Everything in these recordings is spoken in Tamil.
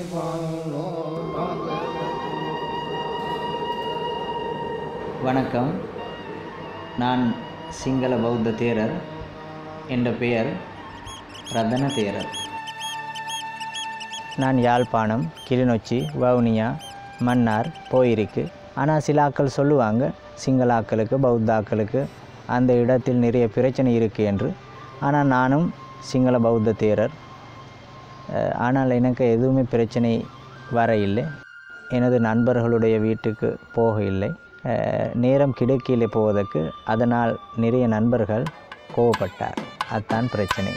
வணக்கம் நான் சிங்கள பௌத்த தேரர் என்ற பெயர் ரத்தன தேரர் நான் யாழ்ப்பாணம் கிளிநொச்சி வவுனியா மன்னார் போயிருக்கு ஆனால் சில ஆக்கள் சொல்லுவாங்க சிங்கள ஆக்களுக்கு பௌத்த ஆக்களுக்கு அந்த இடத்தில் நிறைய பிரச்சனை இருக்குது என்று ஆனால் நானும் சிங்கள பௌத்த தேரர் அஹ், ஆனால் எனக்கு எதுவுமே பிரச்சனை வர இல்லை எனது நண்பர்களுடைய வீட்டுக்கு போக இல்லை அஹ், நேரம் கிடைக்கல போவதற்கு அதனால் நிறைய நண்பர்கள் கோவப்பட்டார் அதுதான் பிரச்சனை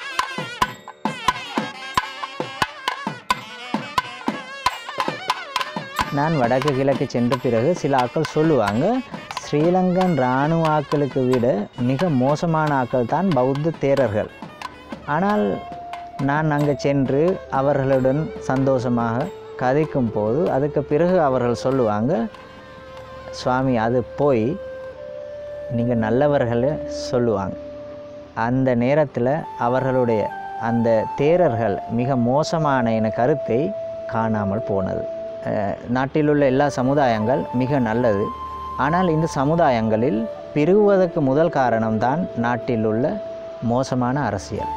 நான் வடக்கு கிழக்கு சென்ற பிறகு சில ஆட்கள் சொல்லுவாங்க ஸ்ரீலங்கன் இராணுவ ஆட்களுக்கு விட மிக மோசமான ஆட்கள் தான் பௌத்த தேரர்கள் ஆனால் நான் அங்கே சென்று அவர்களுடன் சந்தோஷமாக கதைக்கும் போது அதுக்கு பிறகு அவர்கள் சொல்லுவாங்க சுவாமி அது போய் நீங்கள் நல்லவர்களை சொல்லுவாங்க அந்த நேரத்தில் அவர்களுடைய அந்த தேரர்கள் மிக மோசமான என கருத்தை காணாமல் போனது அஹ், நாட்டில் உள்ள எல்லா சமுதாயங்கள் மிக நல்லது ஆனால் இந்த சமுதாயங்களில் பிரிவுவதற்கு முதல் காரணம்தான் நாட்டில் உள்ள மோசமான அரசியல்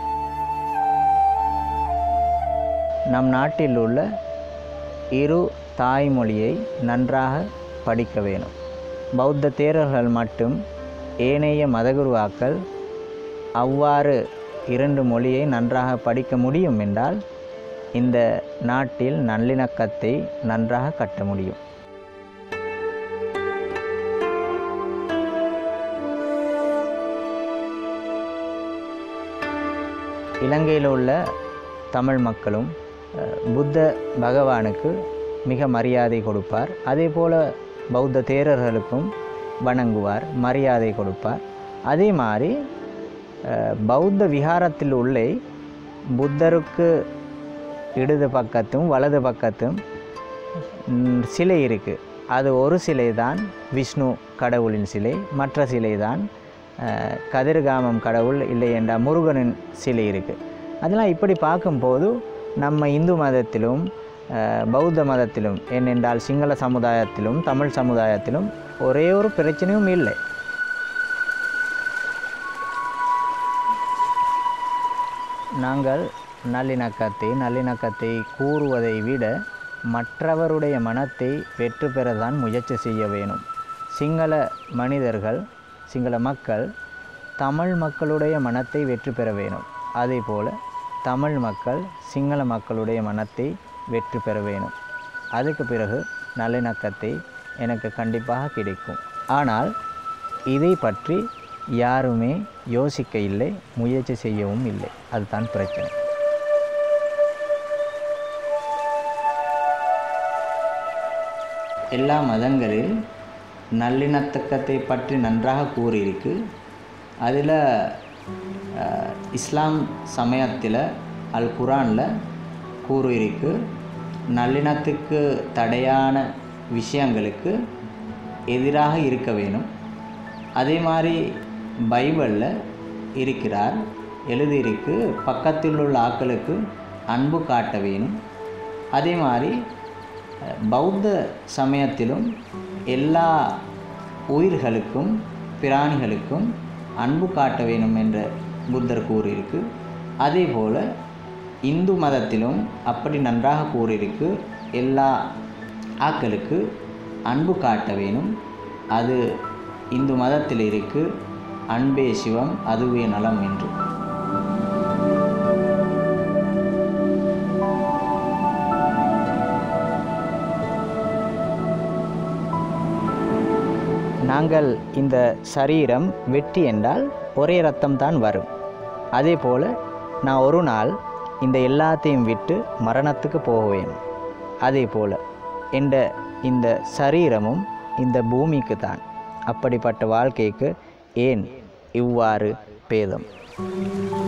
நம் நாட்டில் உள்ள இரு தாய்மொழியை நன்றாக படிக்க வேணும் பௌத்த தேரர்கள் மட்டும் ஏனைய மதகுருவாக்கள் அவ்வாறு இரண்டு மொழியை நன்றாக படிக்க முடியும் என்றால் இந்த நாட்டில் நல்லிணக்கத்தை நன்றாக கட்ட முடியும் இலங்கையில் உள்ள தமிழ் மக்களும் அஹ், புத்த பகவானுக்கு மிக மரியாதை கொடுப்பார் அதே போல் பௌத்த தேரர்களுக்கும் வணங்குவார் மரியாதை கொடுப்பார் அதே மாதிரி அஹ், பௌத்த விகாரத்தில் உள்ளே புத்தருக்கு இடது பக்கத்தும் வலது பக்கத்தும் ம், சிலை இருக்குது அது ஒரு சிலை தான் விஷ்ணு கடவுளின் சிலை மற்ற சிலை தான் அஹ், கதிர்காமம் கடவுள் இல்லை என்றால் முருகனின் சிலை இருக்குது அதெல்லாம் இப்படி பார்க்கும்போது நம்ம இந்து மதத்திலும் அஹ், பௌத்த மதத்திலும் ஏனென்றால் சிங்கள சமுதாயத்திலும் தமிழ் சமுதாயத்திலும் ஒரே ஒரு பிரச்சனையும் இல்லை நாங்கள் நல்லிணக்கத்தை நல்லிணக்கத்தை கூறுவதை விட மற்றவருடைய மனத்தை வெற்றி பெறதான் முயற்சி செய்ய வேணும் சிங்கள மனிதர்கள் சிங்கள மக்கள் தமிழ் மக்களுடைய மனத்தை வெற்றி பெற வேணும் அதே போல் தமிழ் மக்கள் சிங்கள மக்களுடைய மனத்தை வெற்றி பெற வேணும் அதுக்கு பிறகு நல்லிணக்கத்தை எனக்கு கண்டிப்பாக கிடைக்கும் ஆனால் இதை பற்றி யாருமே யோசிக்க இல்லை முயற்சி செய்யவும் இல்லை அதுதான் பிரச்சனை எல்லா மதங்களில் நல்லிணக்கத்தை பற்றி நன்றாக கூறியிருக்கு அதில் அஹ், இஸ்லாம் சமயத்தில் அல் குரானில் கூறியிருக்கு நல்லிணத்துக்கு தடையான விஷயங்களுக்கு எதிராக இருக்க வேணும் அதே மாதிரி பைபிளில் இருக்கிறார் எழுதியிருக்கு பக்கத்தில் உள்ள ஆக்களுக்கு அன்பு காட்ட வேணும் அதே மாதிரி அஹ், பௌத்த சமயத்திலும் எல்லா உயிர்களுக்கும் பிராணிகளுக்கும் அன்பு காட்ட வேணும் என்ற புத்தர் கூறியிருக்கு அதே போல் இந்து மதத்திலும் அப்படி நன்றாக கூறியிருக்கு எல்லா ஆக்களுக்கு அன்பு காட்ட வேணும் அது இந்து மதத்தில் இருக்கு அன்பே சிவம் அதுவே நலம் என்று நாங்கள் இந்த சரீரம் வெட்டி என்றால் ஒரே ரத்தம் தான் வரும் அதே போல் நான் ஒரு நாள் இந்த எல்லாத்தையும் விட்டு மரணத்துக்கு போக வேணும் அதே போல் என்ற இந்த சரீரமும் இந்த பூமிக்கு தான் அப்படிப்பட்ட வாழ்க்கைக்கு ஏன் இவ்வாறு பேதம்